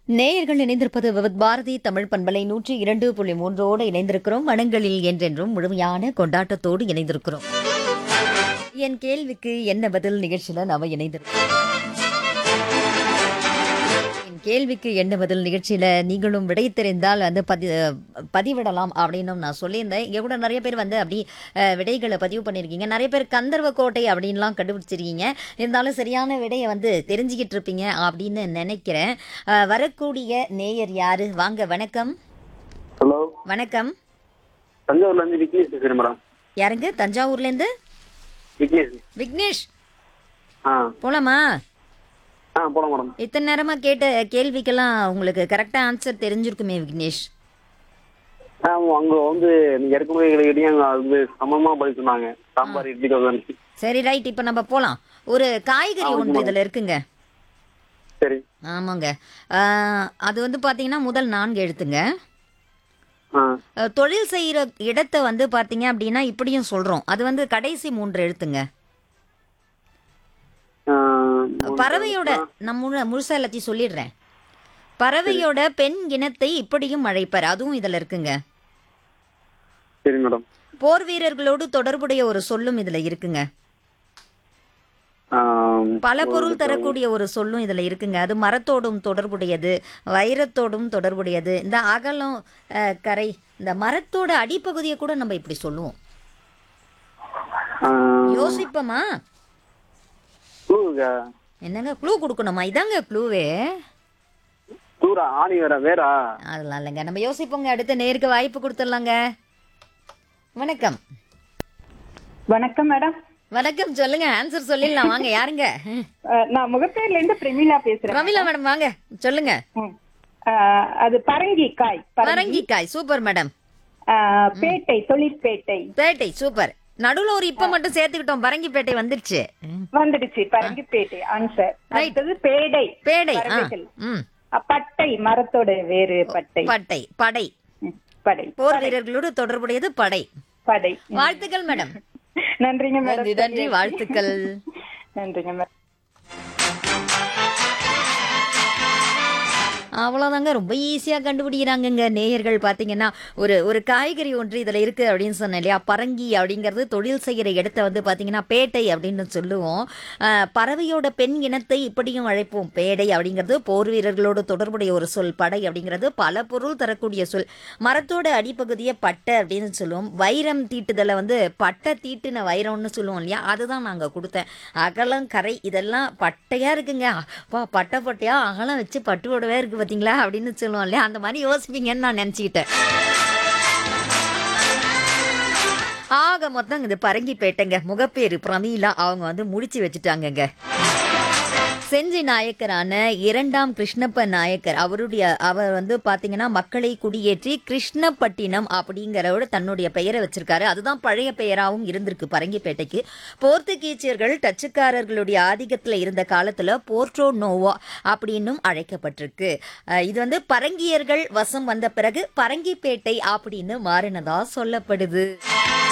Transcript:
நேயர்கள் இணைந்திருப்பது விவத் பாரதி தமிழ் பண்பலை நூற்றி இரண்டு புள்ளி மூன்றோடு இணைந்திருக்கிறோம் மனங்களில் என்றென்றும் முழுமையான கொண்டாட்டத்தோடு இணைந்திருக்கிறோம் என் கேள்விக்கு என்ன பதில் நிகழ்ச்சியில நாம இணைந்திருக்கிறோம் என் கேள்விக்கு என்ன பதில் நிகழ்ச்சியில நீங்களும் விடை தெரிந்தால் வந்து பதி பதிவிடலாம் அப்படின்னு நான் சொல்லியிருந்தேன் இங்க கூட நிறைய பேர் வந்து அப்படி அஹ், விடைகளை பதிவு பண்ணியிருக்கீங்க நிறைய பேர் கந்தர்வ கோட்டை அப்படின்லாம் கண்டுபிடிச்சிருக்கீங்க இருந்தாலும் சரியான விடையை வந்து தெரிஞ்சுக்கிட்டு இருப்பீங்க அப்படின்னு நினைக்கிறேன் அஹ், வரக்கூடிய நேயர் யாரு வாங்க வணக்கம் ஹலோ வணக்கம் தஞ்சாவூர்ல இருந்து விக்னேஷ் பேசுறேன் மேடம் யாருங்க தஞ்சாவூர்லேருந்து விக்னேஷ் விக்னேஷ் ஆ போலாமா ஆ போலாம் மேடம் இத்தனை நேரமா கேட்ட கேள்விக்கெல்லாம் உங்களுக்கு கரெக்டா ஆன்சர் தெரிஞ்சிருக்குமே விக்னேஷ் ஆ அங்க வந்து நீங்க ஏற்கனவே கேட்டீங்க அங்க வந்து சமமா பதில் சொன்னாங்க சாம்பார் இட்லி தோசை சரி ரைட் இப்போ நம்ம போலாம் ஒரு காய்கறி ஒன்று இதில் இருக்குங்க சரி ஆமாங்க ஆஹ், அது வந்து பார்த்தீங்கன்னா முதல் நான்கு எழுத்துங்க ஆ அஹ், தொழில் செய்கிற இடத்தை வந்து பார்த்தீங்க அப்படின்னா இப்படியும் சொல்கிறோம் அது வந்து கடைசி மூன்று எழுத்துங்க ஆ, பறவையோட நான் முழு முழுசா எல்லாத்தையும் சொல்லிடுறேன் பறவையோட பெண் இனத்தை இப்படியும் அழைப்பார் அதுவும் இதில் இருக்குங்க சரி மேடம் போர் வீரர்களோடு தொடர்புடைய ஒரு சொல்லும் இதில் இருக்குங்க ஆ, பல பொருள் தரக்கூடிய ஒரு சொல்லும் இதில் இருக்குங்க அது மரத்தோடும் தொடர்புடையது வைரத்தோடும் தொடர்புடையது இந்த அகலம் அஹ், கரை இந்த மரத்தோட அடிப்பகுதியை கூட நம்ம இப்படி சொல்லுவோம் ஆ, யோசிப்போமா தூருங்க. என்னங்க க்ளூ கொடுக்கணுமா இதாங்க க்ளூவே தூரா ஆணி வேற வேறா அதெல்லாம் இல்லைங்க நம்ம யோசிப்போங்க அடுத்த நேருக்கு வாய்ப்பு கொடுத்துடலாங்க வணக்கம் வணக்கம் மேடம் வணக்கம் சொல்லுங்க ஆன்சர் சொல்லிடலாம் வாங்க யாருங்க அஹ், நான் முகப்பேர்ல இருந்து பிரமிளா பேசுறேன் பிரமிளா மேடம் வாங்க சொல்லுங்க ம். அஹ், அது பரங்கி காய் பரங்கி பரங்கிக்காய் சூப்பர் மேடம் அஹ், பேட்டை தொழிற்பேட்டை பேட்டை சூப்பர் நடுவுல ஒரு இப்ப மட்டும் சேர்த்துக்கிட்டோம் பரங்கிப்பேட்டை வந்துருச்சு வந்துடுச்சு பரங்கி பேட்டை ஆன்சர் அடுத்தது பேடை பேடை ஆ பறவைகள். ம் அஹ், பட்டை மரத்தோட வேறு பட்டை பட்டை படை ம், படை போர் வீரர்களோடு தொடர்புடையது படை படை ம். வாழ்த்துக்கள் மேடம் நன்றிங்க மேடம் நன்றி நன்றி வாழ்த்துக்கள் நன்றிங்க மேடம் அவ்வளோதாங்க ரொம்ப ஈஸியாக கண்டுபிடிக்கிறாங்கங்க நேயர்கள் பார்த்தீங்கன்னா ஒரு ஒரு காய்கறி ஒன்று இதில் இருக்குது அப்படின்னு சொன்னேன் இல்லையா பரங்கி அப்படிங்கிறது தொழில் செய்கிற இடத்த வந்து பார்த்தீங்கன்னா பேட்டை அப்படின்னு சொல்லுவோம் அஹ், பறவையோட பெண் இனத்தை இப்படியும் அழைப்போம் பேடை அப்படிங்கிறது போர் வீரர்களோடு தொடர்புடைய ஒரு சொல் படை அப்படிங்கிறது பல பொருள் தரக்கூடிய சொல் மரத்தோட அடிப்பகுதியை பட்டை அப்படின்னு சொல்லுவோம் வைரம் தீட்டுதலை வந்து பட்டை தீட்டுன வைரம்னு சொல்லுவோம் இல்லையா அதுதான் நாங்கள் கொடுத்தேன் அகலம் கரை இதெல்லாம் பட்டையாக இருக்குங்க அப்பா பட்டை பட்டையா அகலம் வச்சு பட்டு புடவை இருக்கு பார்த்தீங்களா அப்படின்னு சொல்லுவோம் இல்லையா அந்த மாதிரி யோசிப்பீங்கன்னு நான் நினச்சிக்கிட்டேன் ஆக மொத்தம் இது பரங்கிப்பேட்டைங்க முகப்பேரு பிரமீளா அவங்க வந்து முடிச்சு வச்சுட்டாங்கங்க செஞ்சி நாயக்கரான இரண்டாம் கிருஷ்ணப்ப நாயக்கர் அவருடைய அவர் வந்து பாத்தீங்கன்னா மக்களை குடியேற்றி கிருஷ்ணப்பட்டினம் அப்படிங்கிறவோட தன்னுடைய பெயரை வச்சிருக்காரு அதுதான் பழைய பெயராகவும் இருந்திருக்கு பரங்கிப்பேட்டைக்கு போர்த்துகீசியர்கள் டச்சுக்காரர்களுடைய ஆதிக்கத்தில் இருந்த காலத்துல போர்ட்ரோ நோவா அப்படின்னும் அழைக்கப்பட்டிருக்கு அஹ் இது வந்து பரங்கியர்கள் வசம் வந்த பிறகு பரங்கிப்பேட்டை அப்படின்னு மாறினதா சொல்லப்படுது